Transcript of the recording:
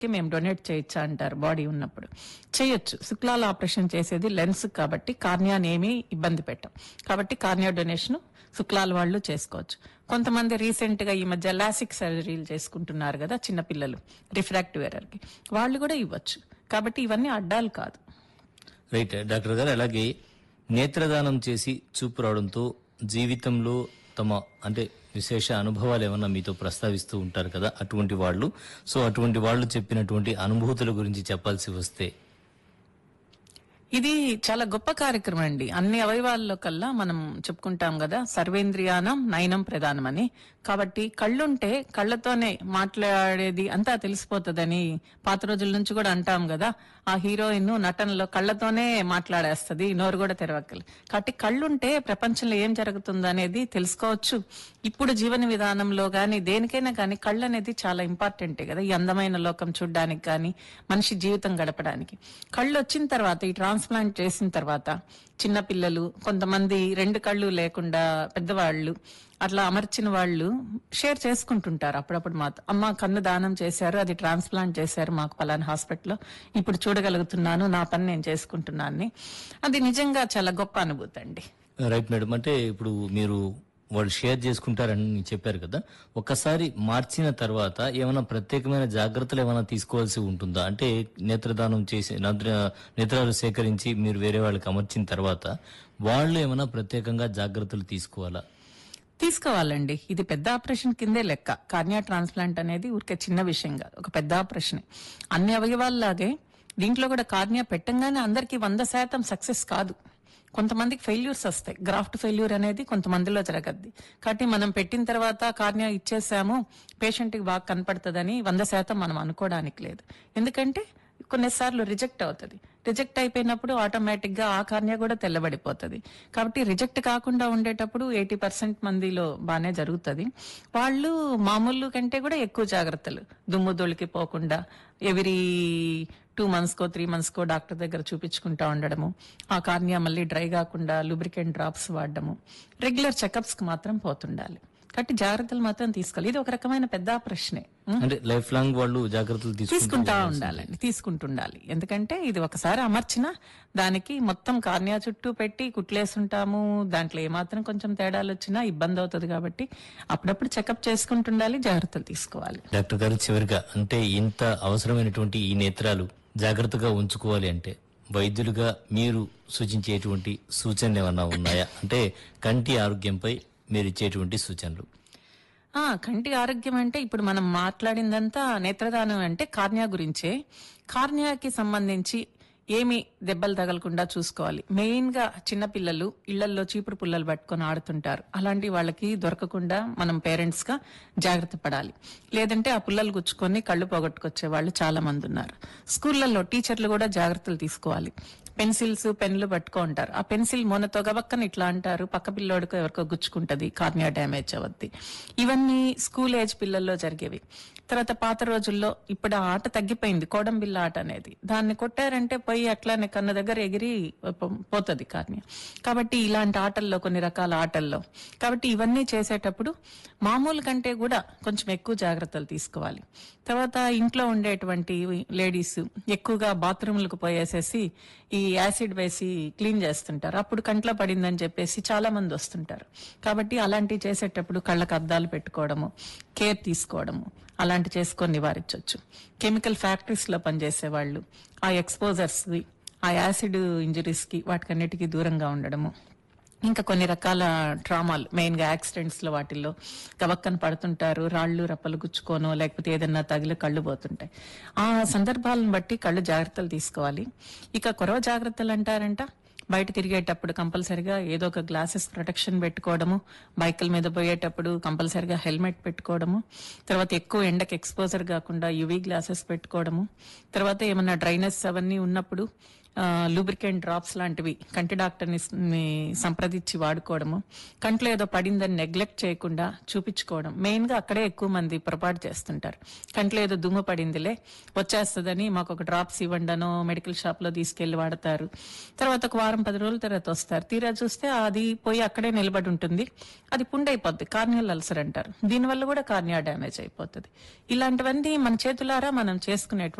కి మేము డొనేట్ చేయొచ్చా అంటారు బాడీ ఉన్నప్పుడు చేయొచ్చు శుక్లాల ఆపరేషన్ చేసేది లెన్స్ కాబట్టి కార్నియాని ఏమీ ఇబ్బంది పెట్టం కాబట్టి కార్నియా డొనేషన్ శుక్లాల వాళ్ళు చేసుకోవచ్చు కొంతమంది రీసెంట్ గా ఈ మధ్య లాసిక్ సర్జరీలు చేసుకుంటున్నారు కదా చిన్నపిల్లలు రిఫ్రాక్టివ్ ఎర్రర్ కి వాళ్ళు కూడా ఇవ్వచ్చు కాబట్టి ఇవన్నీ అడ్డాలు కాదు రైట్ డాక్టర్ గారు అలాగే నేత్రదానం చేసి చూపు రావడంతో జీవితంలో తమ అంటే విశేష అనుభవాలు ఏమన్నా మీతో ప్రస్తావిస్తూ ఉంటారు కదా అటువంటి వాళ్ళు సో అటువంటి వాళ్ళు చెప్పినటువంటి అనుభూతుల గురించి చెప్పాల్సి వస్తే ఇది చాలా గొప్ప కార్యక్రమం అండి అన్ని అవయవాల్లో కల్లా మనం చెప్పుకుంటాం కదా సర్వేంద్రియానం నయనం ప్రధానం అని కాబట్టి కళ్ళుంటే కళ్ళతోనే మాట్లాడేది అంతా తెలిసిపోతుందని పాత రోజుల నుంచి కూడా అంటాం కదా ఆ హీరోయిన్ నటనలో కళ్ళతోనే మాట్లాడేస్తది నోరు కూడా తెరవక్కలు కాబట్టి కళ్ళుంటే ప్రపంచంలో ఏం జరుగుతుందో అనేది తెలుసుకోవచ్చు ఇప్పుడు జీవన విధానంలో గాని దేనికైనా కానీ కళ్ళు అనేది చాలా ఇంపార్టెంటే కదా ఈ అందమైన లోకం చూడడానికి కానీ మనిషి జీవితం గడపడానికి కళ్ళు వచ్చిన తర్వాత ఈ ట్రాన్స్ప్లాంట్ చేసిన తర్వాత చిన్న పిల్లలు కొంతమంది రెండు కళ్ళు లేకుండా పెద్దవాళ్ళు అట్లా అమర్చిన వాళ్ళు షేర్ చేసుకుంటుంటారు అప్పుడప్పుడు మాతో అమ్మ కన్ను దానం చేశారు అది ట్రాన్స్ప్లాంట్ చేశారు మాకు పలానా హాస్పిటల్లో ఇప్పుడు చూడగలుగుతున్నాను నా పని నేను చేసుకుంటున్నాను అని. అది నిజంగా చాలా గొప్ప అనుభూతి అండి రైట్ మేడం అంటే ఇప్పుడు మీరు వాళ్ళు షేర్ చేసుకుంటారని చెప్పారు కదా ఒక్కసారి మార్చిన తర్వాత ఏమైనా ప్రత్యేకమైన జాగ్రత్తలు ఏమైనా తీసుకోవాల్సి ఉంటుందా అంటే నేత్రదానం చేసి నేత్ర నేత్రాలు సేకరించి మీరు వేరే వాళ్ళకి అమర్చిన తర్వాత వాళ్ళు ఏమైనా ప్రత్యేకంగా జాగ్రత్తలు తీసుకోవాలా తీసుకోవాలండి ఇది పెద్ద ఆపరేషన్ కిందే లెక్క కార్నియా ట్రాన్స్ప్లాంట్ అనేది ఊరికే చిన్న విషయం కాదు ఒక పెద్ద ఆపరేషన్ అన్ని అవయవాల్లాగే దీంట్లో కూడా కార్నియా పెట్టంగానే అందరికీ వంద శాతం సక్సెస్ కాదు కొంతమందికి ఫెయిల్యూర్స్ వస్తాయి గ్రాఫ్ట్ ఫెయిల్యూర్ అనేది కొంతమందిలో జరగద్ది కాబట్టి మనం పెట్టిన తర్వాత కార్నియా ఇచ్చేసాము పేషెంట్కి బాగా కనపడుతుందని వంద శాతం మనం అనుకోవడానికి లేదు ఎందుకంటే కొన్నిసార్లు రిజెక్ట్ అవుతుంది రిజెక్ట్ అయిపోయినప్పుడు ఆటోమేటిక్ గా ఆ కార్నియా కూడా తెల్లబడిపోతుంది కాబట్టి రిజెక్ట్ కాకుండా ఉండేటప్పుడు ఎయిటీ పర్సెంట్ మందిలో బాగానే జరుగుతుంది వాళ్ళు మామూలు కంటే కూడా ఎక్కువ జాగ్రత్తలు దుమ్ము దొలికి పోకుండా ఎవ్రీ టూ మంత్స్ కో త్రీ మంత్స్ కో డాక్టర్ దగ్గర చూపించుకుంటా ఉండడము ఆ కార్నియా మళ్ళీ డ్రై కాకుండా లూబ్రికెంట్ డ్రాప్స్ వాడడము రెగ్యులర్ చెకప్స్ కి మాత్రం పోతుండాలి కాబట్టి జాగ్రత్తలు మాత్రం తీసుకోవాలి ఇది ఒక రకమైన పెద్ద ప్రశ్నే అంటే లైఫ్ లాంగ్ వాళ్ళు జాగ్రత్తలు తీసుకుంటూ తీసుకుంటా ఉండాలండి తీసుకుంటుండాలి ఎందుకంటే ఇది ఒకసారి అమర్చిన దానికి మొత్తం కార్నియా చుట్టూ పెట్టి కుట్లేసుంటాము దాంట్లో ఏమాత్రం కొంచెం తేడాలు వచ్చినా ఇబ్బంది అవుతుంది కాబట్టి అప్పుడప్పుడు చెకప్ చేసుకుంటుండాలి జాగ్రత్తలు తీసుకోవాలి డాక్టర్ గారు చివరిగా అంటే ఇంత అవసరమైనటువంటి ఈ నేత్రాలు జాగ్రత్తగా ఉంచుకోవాలి అంటే వైద్యులుగా మీరు సూచించేటువంటి సూచనలు ఏమన్నా ఉన్నాయా అంటే కంటి ఆరోగ్యంపై మీరు ఇచ్చేటువంటి సూచనలు ఆ కంటి ఆరోగ్యం అంటే ఇప్పుడు మనం మాట్లాడిందంతా నేత్రదానం అంటే కార్నియా గురించే కార్నియాకి సంబంధించి ఏమి దెబ్బలు తగలకుండా చూసుకోవాలి మెయిన్ గా చిన్నపిల్లలు ఇళ్లలో చీపురు పుల్లలు పట్టుకొని ఆడుతుంటారు అలాంటి వాళ్ళకి దొరకకుండా మనం పేరెంట్స్ గా జాగ్రత్త పడాలి లేదంటే ఆ పుల్లలు గుచ్చుకొని కళ్ళు పోగొట్టుకొచ్చే వాళ్ళు చాలా మంది ఉన్నారు స్కూళ్లలో టీచర్లు కూడా జాగ్రత్తలు తీసుకోవాలి పెన్సిల్స్ పెన్లు పట్టుకో ఉంటారు ఆ పెన్సిల్ మొనతో గబక్కన ఇట్లా అంటారు పక్క పిల్లోడికో ఎవరికో గుచ్చుకుంటది కార్నియా డ్యామేజ్ అవద్ది ఇవన్నీ స్కూల్ ఏజ్ పిల్లల్లో జరిగేవి తర్వాత పాత రోజుల్లో ఇప్పుడు ఆ ఆట తగ్గిపోయింది కోడంబిల్ల ఆట అనేది దాన్ని కొట్టారంటే పోయి అట్లానే కన్న దగ్గర ఎగిరి పో- పోతది కార్నియా కాబట్టి ఇలాంటి ఆటల్లో కొన్ని రకాల ఆటల్లో కాబట్టి ఇవన్నీ చేసేటప్పుడు మామూలు కంటే కూడా కొంచెం ఎక్కువ జాగ్రత్తలు తీసుకోవాలి తర్వాత ఇంట్లో ఉండేటువంటి లేడీస్ ఎక్కువగా బాత్రూమ్లకు పోయేసేసి ఈ యాసిడ్ వేసి క్లీన్ చేస్తుంటారు అప్పుడు కంట్లో పడిందని చెప్పేసి చాలా మంది వస్తుంటారు కాబట్టి అలాంటివి చేసేటప్పుడు కళ్ళకు అద్దాలు పెట్టుకోవడము కేర్ తీసుకోవడము అలాంటి చేసుకొని నివారించవచ్చు కెమికల్ ఫ్యాక్టరీస్ లో పనిచేసే వాళ్ళు ఆ ఎక్స్పోజర్స్ ఆ యాసిడ్ ఇంజరీస్ కి వాటికన్నిటికీ దూరంగా ఉండడము ఇంకా కొన్ని రకాల ట్రామాలు మెయిన్ గా యాక్సిడెంట్స్ లో వాటిల్లో గవక్కన పడుతుంటారు రాళ్ళు రప్పలు గుచ్చుకోనో లేకపోతే ఏదన్నా తగిలి కళ్ళు పోతుంటాయి ఆ సందర్భాలను బట్టి కళ్ళు జాగ్రత్తలు తీసుకోవాలి ఇక కొరవ జాగ్రత్తలు అంటారంట బయట తిరిగేటప్పుడు కంపల్సరిగా ఏదో ఒక గ్లాసెస్ ప్రొటెక్షన్ పెట్టుకోవడము బైకుల మీద పోయేటప్పుడు కంపల్సరిగా హెల్మెట్ పెట్టుకోవడము తర్వాత ఎక్కువ ఎండకి ఎక్స్పోజర్ కాకుండా యువీ గ్లాసెస్ పెట్టుకోవడము తర్వాత ఏమన్నా డ్రైనెస్ అవన్నీ ఉన్నప్పుడు లూబ్రికెంట్ డ్రాప్స్ లాంటివి కంటి డాక్టర్ని స్- ని సంప్రదించి వాడుకోవడము కంట్లో ఏదో పడిందని నెగ్లెక్ట్ చేయకుండా చూపించుకోవడం మెయిన్ గా అక్కడే ఎక్కువ మంది పొరపాటు చేస్తుంటారు కంట్లో ఏదో దుమ్ము పడిందిలే వచ్చేస్తుందని మాకు ఒక డ్రాప్స్ ఇవ్వండనో మెడికల్ షాప్ లో తీసుకెళ్లి వాడతారు తర్వాత ఒక వారం పది రోజుల తర్వాత వస్తారు తీరా చూస్తే అది పోయి అక్కడే నిలబడి ఉంటుంది అది పుండైపోద్ది కార్నియల్ అల్సర్ అంటారు దీనివల్ల కూడా కార్నియా డ్యామేజ్ అయిపోతుంది ఇలాంటివన్నీ మన చేతులారా మనం చేసుకునేటువంటి